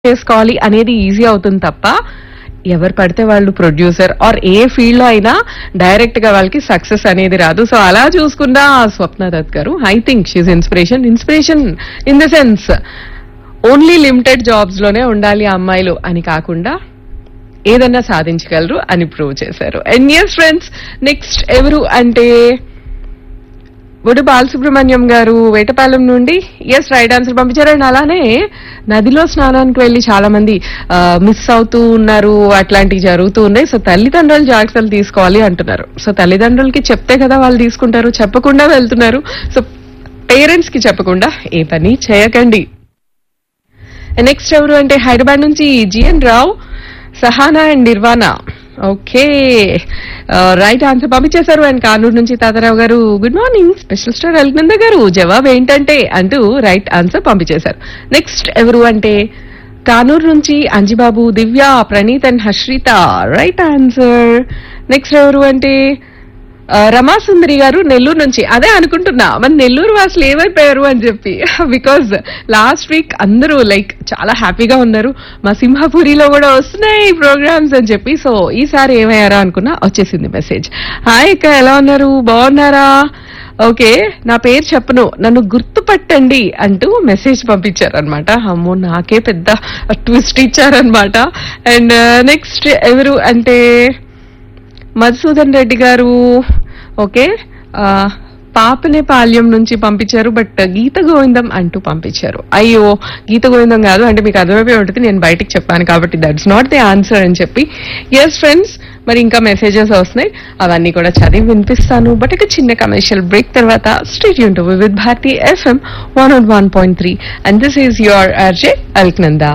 చేసుకోవాలి అనేది ఈజీ అవుతుంది తప్ప ఎవరు పడితే వాళ్ళు ప్రొడ్యూసర్ ఆర్ ఏ ఫీల్డ్ లో అయినా డైరెక్ట్ గా వాళ్ళకి సక్సెస్ అనేది రాదు సో అలా చూసుకున్న స్వప్న దత్ గారు I think she's inspiration inspiration in the sense only limited jobs లోనే ఉండాలి ఆ అమ్మాయిలు అని కాకుండా ఏదన్నా సాధించగలరు అని ప్రూవ్ చేశారు అండ్ ఎస్ ఫ్రెండ్స్ నెక్స్ట్ ఎవరు అంటే బొడు బాలసుబ్రహ్మణ్యం గారు వేటపాలెం నుండి ఎస్ రైట్ ఆన్సర్ పంపించారు అండ్ అలానే నదిలో స్నానానికి వెళ్ళి చాలా మంది మిస్ అవుతూ ఉన్నారు అట్లాంటివి జరుగుతూ ఉన్నాయి సో తల్లిదండ్రులు జాగ్రత్తలు తీసుకోవాలి అంటున్నారు సో తల్లిదండ్రులకి చెప్తే కదా వాళ్ళు తీసుకుంటారు చెప్పకుండా వెళ్తున్నారు సో పేరెంట్స్ కి చెప్పకుండా ఏ పని చేయకండి నెక్స్ట్ ఎవరు అంటే హైదరాబాద్ నుంచి G N Rao Sahana and Nirvana okay right answer పంపించేశారు అండ్ కానూరు నుంచి తాతారావు గారు good morning special star Alaknanda గారు జవాబు ఏంటంటే అంటూ రైట్ ఆన్సర్ పంపించేశారు నెక్స్ట్ ఎవరు అంటే కానూరు నుంచి Anjibabu Divya Praneeth and Harshitha right answer next ఎవరు అంటే ఆ, రమాసుందరి గారు నెల్లూరు నుంచి అదే అనుకుంటున్నా మన నెల్లూరు వాసులు ఏమైపోయారు అని చెప్పి బికాజ్ లాస్ట్ వీక్ అందరూ లైక్ చాలా హ్యాపీగా ఉన్నారు మా సింహపురిలో కూడా వస్తున్నాయి ప్రోగ్రామ్స్ అని చెప్పి సో ఈసారి ఏమయ్యారా అనుకున్నా వచ్చేసింది మెసేజ్ హాయ్ అక్క ఎలా ఉన్నారు బాగున్నారా ఓకే నా పేరు చెప్పను నన్ను గుర్తుపట్టండి అంటూ మెసేజ్ పంపించారు అనమాట అమ్మో నాకే పెద్ద ట్విస్ట్ ఇచ్చారనమాట అండ్ నెక్స్ట్ ఎవరు అంటే మధుసూదన్ రెడ్డి గారు ఓకే ఆ, పాపనేపాల్యం నుంచి పంపించారు బట్ గీత గోవిందం అంటూ పంపించారు అయ్యో గీత గోవిందం కాదు అంటే మీకు అర్థమైపోయి ఉంటుంది నేను బయటికి చెప్పాను కాబట్టి దట్స్ నాట్ ది ఆన్సర్ అని చెప్పి ఎస్ ఫ్రెండ్స్ మరి ఇంకా మెసేజెస్ వస్తున్నాయి అవన్నీ కూడా చదివి వినిపిస్తాను బట్ ఒక చిన్న కమర్షియల్ బ్రేక్ తర్వాత స్టేట్ యూన్ to with Bharati FM one on one point three and this is your RJ Alaknanda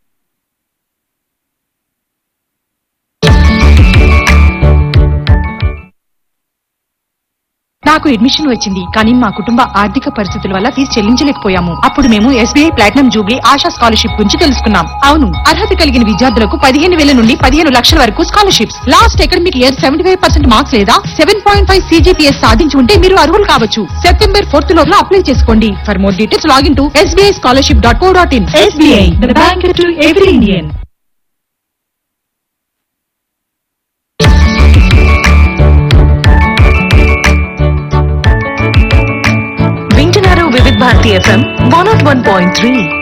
నాకు అడ్మిషన్ వచ్చింది కానీ మా కుటుంబ ఆర్థిక పరిస్థితుల వల్ల ఫీజు చెల్లించలేకపోయాము అప్పుడు మేము SBI platinum jubilee Asha scholarship గురించి తెలుసుకున్నాం అవును అర్హత కలిగిన విద్యార్థులకు పదిహేను వేల నుండి పదిహేను లక్షల వరకు scholarships last academic year seventy five percent marks లేదా సెవెన్ పాయింట్ ఫైవ్ సీజీపీఎస్ సాధించి ఉంటే మీరు అర్హులు కావచ్చు సెప్టెంబర్ ఫోర్త్ లోపల అప్లై చేసుకోండి for more details log in to SBI scholarship dot co dot in SBI bank to every Indian వింటున్నారు వివిధ Bharati FM one nought one point three